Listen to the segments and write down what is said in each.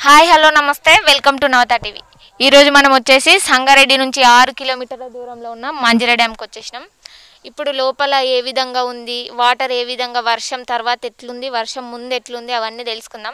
Hi hello నమస్తే welcome to Navata TV ఈరోజు మనం వచ్చేసి సంగారెడ్డి నుంచి ఆరు కిలోమీటర్ల దూరంలో ఉన్న మంజిరా డ్యామ్కి వచ్చేసినాం ఇప్పుడు లోపల ఏ విధంగా ఉంది వాటర్ ఏ విధంగా వర్షం తర్వాత ఎట్లుంది వర్షం ముందు ఎట్లుంది అవన్నీ తెలుసుకుందాం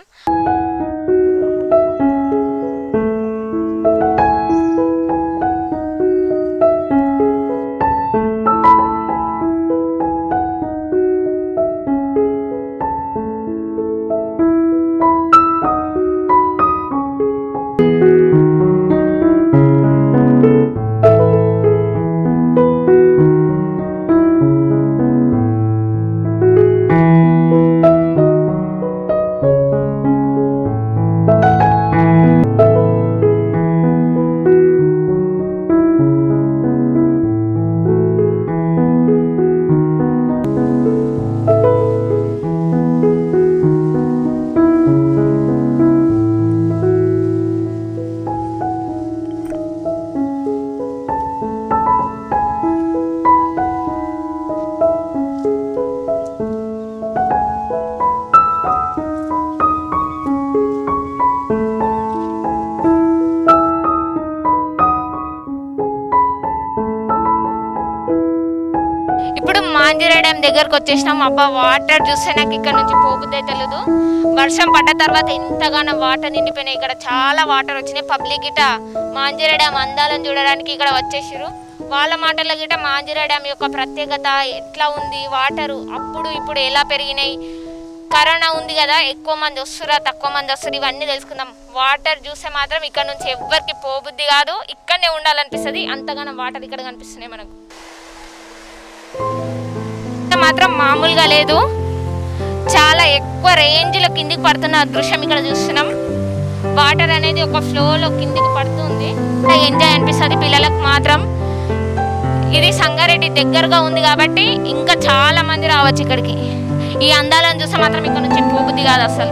ఇప్పుడు మాంజిరా డ్యామ్ దగ్గరకు వచ్చేసినాం అబ్బా వాటర్ చూస్తే నాకు ఇక్కడ నుంచి పోబుద్దే తెలియదు వర్షం పడ్డ తర్వాత ఇంతగానో వాటర్ నిండిపోయినాయి ఇక్కడ చాలా వాటర్ వచ్చినాయి పబ్లిక్ గిట మాంజిరా డ్యామ్ అందాలను చూడడానికి ఇక్కడ వచ్చేసారు వాళ్ళ మాటల గిట మాంజిరా డ్యామ్ యొక్క ప్రత్యేకత ఎట్లా ఉంది వాటర్ అప్పుడు ఇప్పుడు ఎలా పెరిగినాయి కరోనా ఉంది కదా ఎక్కువ మంది వస్తురా తక్కువ మంది వస్తారు ఇవన్నీ తెలుసుకుందాం వాటర్ చూస్తే మాత్రం ఇక్కడ నుంచి ఎవ్వరికి పోబుద్ది కాదు ఇక్కడనే ఉండాలనిపిస్తుంది అంతగానో వాటర్ ఇక్కడ కనిపిస్తున్నాయి మనకు ఇంత మాత్రం మామూలుగా లేదు చాలా ఎక్కువ రేంజ్లో కిందికి పడుతున్న దృశ్యం ఇక్కడ చూస్తున్నాం వాటర్ అనేది ఒక ఫ్లోలో కిందికి పడుతుంది ఎంజాయ్ అనిపిస్తుంది పిల్లలకు మాత్రం ఇది సంగారెడ్డి దగ్గరగా ఉంది కాబట్టి ఇంకా చాలా మంది రావచ్చు ఇక్కడికి ఈ అందాలను చూస్తే మాత్రం ఇక్కడ నుంచి పోబుద్ది కాదు అసలు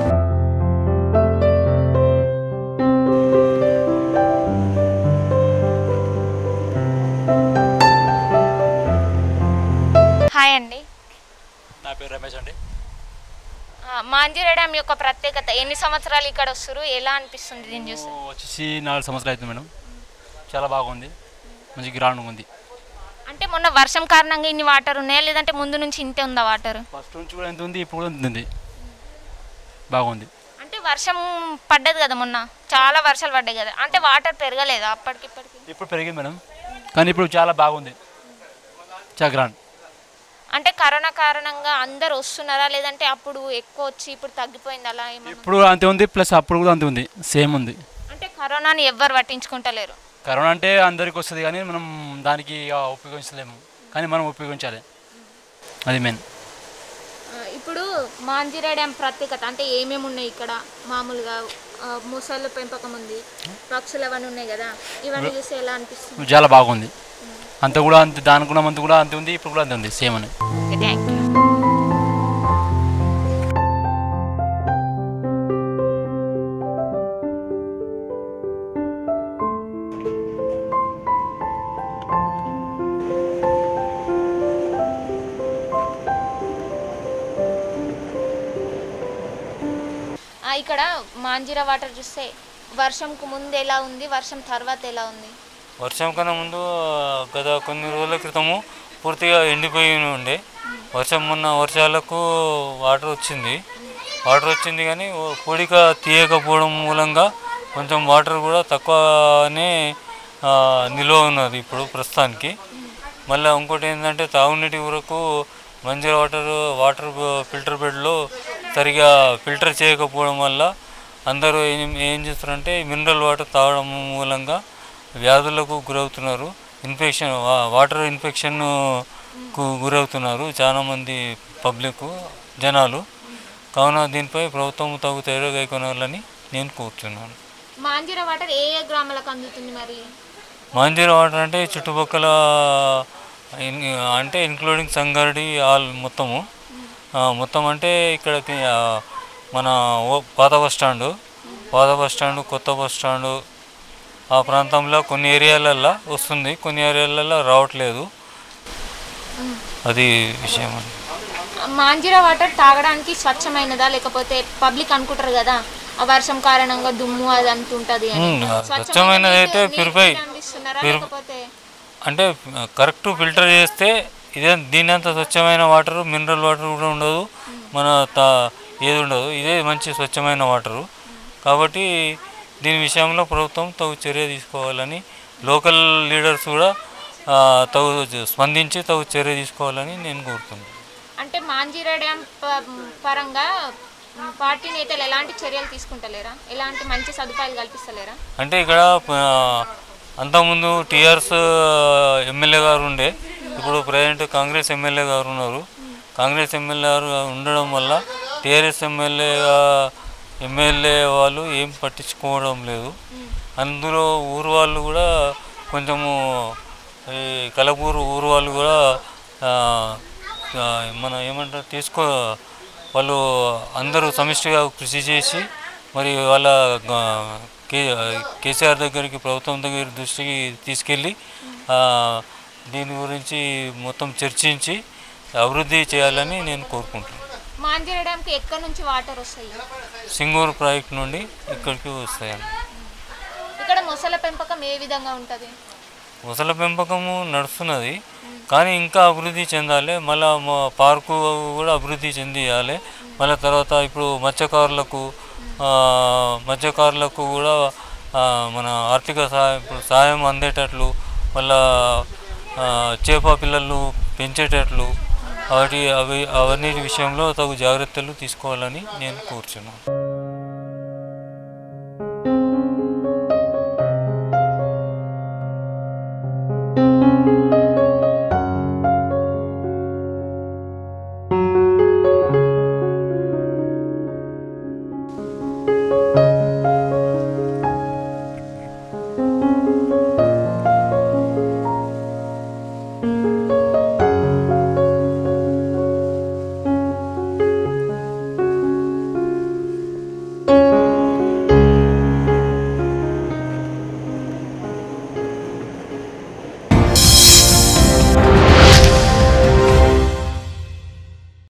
హాయ్ అండి నా పేరు రమేష్ అండి ఆ, మాంజిరా డ్యామ్ యొక్క ప్రత్యేకత ఎన్ని సంవత్సరాలు ఇక్కడ వస్తారు ఎలా అనిపిస్తుంది దీన్ని చూస్తే ఓ, వచ్చేసి నాలుగు సంవత్సరాలు అవుతుంది మేడం చాలా బాగుంది మంచి గ్రౌండ్ ఉంది అంటే మొన్న వర్షం కారణంగా ఇన్ని వాటర్ ఉన్నాయా లేదంటే ముందు నుంచి ఇంతే ఉందా వాటర్ ఫస్ట్ నుంచి కూడా ఎంత ఉంది ఇప్పుడు కూడా ఎంత ఉంది బాగుంది అంటే వర్షం పడ్డది కదా మొన్న చాలా వర్షాలు పడ్డాయి కదా అంటే వాటర్ పెరగలేదా అప్పటికి ఇప్పటికి ఇప్పుడు పెరిగింది మేడం కానీ ఇప్పుడు చాలా బాగుంది చాలా గ్రాండ్ అంటే కరోనా కారణంగా అందరు వస్తున్నారా లేదంటే అప్పుడు ఎక్కువ వచ్చి ఇప్పుడు తగ్గిపోయింది అలా ఏమన్నా ఇప్పుడు అంతే ఉంది ప్లస్ అప్పుడు కూడా అంతే ఉంది సేమ్ ఉంది అంటే కరోనాని ఎవ్వరు పట్టించుకుంటలేరు కరోనా అంటే అందరికి వస్తుంది కానీ మనం దానికి ఆ, ఉపయోగించలేము కానీ మనం ఉపయోగించాలి అది మెయిన్ ఆ, ఇప్పుడు మాంజిరా డ్యామ్ ప్రత్యేకత అంటే ఏమేమి ఉన్నాయి ఇక్కడ మామూలుగా ఆ, మొసళ్ళ పెంపకం ఉంది పక్షులు అవన్నీ ఉన్నాయి కదా ఇవన్నీ చూస్తే ఎలా అనిపిస్తుంది చాలా బాగుంది అంత కూడా అంతే దానికి కూడా అంత కూడా అంతే ఉంది ఇప్పుడు కూడా అంతే ఉంది సేమ్ అని ఓకే థ్యాంక్ యూ ఆ, ఇక్కడ మాంజిరా వాటర్ చూస్తే వర్షంకు ముందు ఎలా ఉంది వర్షం తర్వాత ఎలా ఉంది వర్షం కన్నా ముందు గత కొన్ని రోజుల క్రితము పూర్తిగా ఎండిపోయి ఉండే వర్షం మొన్న వర్షాలకు వాటర్ వచ్చింది వాటర్ వచ్చింది కానీ ఓ పూడిక తీయకపోవడం మూలంగా కొంచెం వాటర్ కూడా తక్కువనే ఆ, నిల్వ ఉన్నది ఇప్పుడు ప్రస్తుతానికి మళ్ళీ ఇంకోటి ఏంటంటే తాగునీటి వరకు మంజీర వాటర్ వాటర్ ఫిల్టర్ బెడ్లో సరిగా ఫిల్టర్ చేయకపోవడం వల్ల అందరూ ఏం ఏం చేస్తారంటే మినరల్ వాటర్ తాగడం మూలంగా వ్యాధులకు గురవుతున్నారు ఇన్ఫెక్షన్ వా- వాటర్ ఇన్ఫెక్షన్కు గురవుతున్నారు చాలామంది పబ్లిక్ జనాలు కావున దీనిపై ప్రభుత్వం తగు చర్య కైకొనాలని నేను కోరుతున్నాను మాంజిరా వాటర్ ఏ ఏ గ్రామాలకు అందుతుంది మరి మాంజీర వాటర్ అంటే చుట్టుపక్కల ఇన్- అంటే ఇంక్లూడింగ్ సంగారెడ్డి ఆల్ మొత్తము ఆ, మొత్తం అంటే ఇక్కడికి ఆ, మన ఓ- పాత బస్ స్టాండు పాత బస్ స్టాండు కొత్త బస్ స్టాండు ఆ ప్రాంతంలో కొన్ని ఏరియాలల్లో వస్తుంది కొన్ని ఏరియాలలో రావట్లేదు అది విషయం అండి మాంజిరా వాటర్ తాగడానికి స్వచ్ఛమైనదా లేకపోతే పబ్లిక్ అనుకుంటారు కదా ఆ వర్షం కారణంగా దుమ్ము అది అంత ఉంటుంది అని. ఉమ్, స్వచ్ఛమైన స్వచ్ఛమైనది అయితే నీరు- నీరు purify. మీరు అందిస్తున్నారా? Pur- లేకపోతే అంటే కరెక్ట్ ఫిల్టర్ చేస్తే ఇదే దీని అంత స్వచ్ఛమైన వాటర్ మినరల్ వాటర్ కూడా ఉండదు మన తా ఏది ఉండదు ఇదే మంచి స్వచ్ఛమైన వాటరు కాబట్టి దీని విషయంలో ప్రభుత్వం తగు చర్య తీసుకోవాలని లోకల్ లీడర్స్ కూడా ఆ, తగు స్పందించి తగు చర్య తీసుకోవాలని నేను కోరుతున్నాను అంటే మాంజీరా డ్యామ్ ప- పరంగా మ్, పార్టీ నేతలు ఎలాంటి చర్యలు తీసుకుంటలేరా ఎలాంటి మంచి సదుపాయాలు కల్పిస్తలేరా అంటే ఇక్కడ ఆ, అంతకుముందు టీఆర్ఎస్ ఎమ్మెల్యే గారు ఉండే ఇప్పుడు ప్రజెంట్ కాంగ్రెస్ ఎమ్మెల్యే గారు ఉన్నారు కాంగ్రెస్ ఎమ్మెల్యే గారు ఉండడం వల్ల టీఆర్ఎస్ ఎమ్మెల్యే ఎమ్మెల్యే వాళ్ళు ఏం పట్టించుకోవడం లేదు అందులో ఊరు వాళ్ళు కూడా కొంచెము ఈ కలపూరు ఊరు వాళ్ళు కూడా ఆ, ఆ, మన ఏమంటారు తీసుకో వాళ్ళు అందరూ సమిష్టిగా కృషి చేసి మరి వాళ్ళ ఆ, కే కేసీఆర్ దగ్గరికి ప్రభుత్వం దగ్గర దృష్టికి తీసుకెళ్ళి ఆ, దీని గురించి మొత్తం చర్చించి అభివృద్ధి చేయాలని నేను కోరుకుంటున్నాను మాంజీరా డ్యామ్కి ఎక్కడి నుంచి వాటర్ వస్తాయి సింగూరు ప్రాజెక్ట్ నుండి ఇక్కడికి వస్తాయని ఇక్కడ మొసల పెంపకం ఏ విధంగా ఉంటుంది మొసల పెంపకము నడుస్తున్నది కానీ ఇంకా అభివృద్ధి చెందాలి మళ్ళీ మా పార్కు కూడా అభివృద్ధి చెందియాలి మళ్ళీ తర్వాత ఇప్పుడు మత్స్యకారులకు ఆ, మత్స్యకారులకు కూడా ఆ, మన ఆర్థిక సహాయం ఇప్పుడు సహాయం అందేటట్లు మళ్ళా ఆ, చేప పిల్లలు పెంచేటట్లు వాటి అవి అవన్నీ విషయంలో తగు జాగ్రత్తలు తీసుకోవాలని నేను కోరుచున్నాను